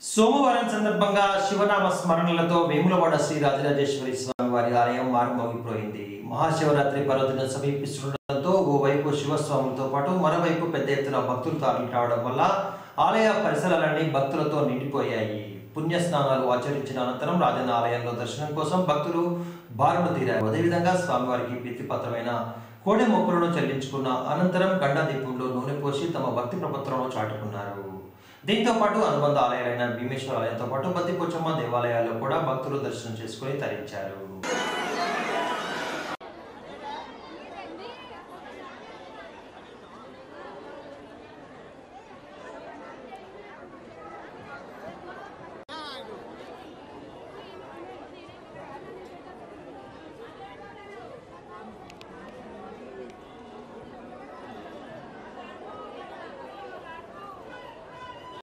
సోమవారం సందర్భంగా శివనామ స్మరణలతో వేములవాడ శ్రీ రాజరాజేశ్వరి స్వామి వారి ఆలయం మారుమోగిపోయింది మహాశివరాత్రి పర్వదినం సమీపిస్తుండటంతో ఓవైపు శివస్వాములతో పాటు మరోవైపు పెద్ద ఎత్తున భక్తులు తరలి రావడం వల్ల ఆలయ పరిసరాలన్నీ భక్తులతో నిండిపోయాయి పుణ్య స్నానాలు ఆచరించిన అనంతరం రాజన్న ఆలయంలో దర్శనం కోసం భక్తులు బారులు తీరారు అదేవిధంగా స్వామివారికి ప్రీతిపాత్రమైన కోడె మొక్కులను చెల్లించుకున్న అనంతరం గండా దీపంలో నూనె పోసి తమ భక్తి ప్రపత్రంలో చాటుకున్నారు దీంతో పాటు అనుబంధ ఆలయాలైన భీమేశ్వర ఆలయంతో పాటు బద్దిపోచమ్మ దేవాలయాల్లో కూడా భక్తులు దర్శనం చేసుకుని తరించారు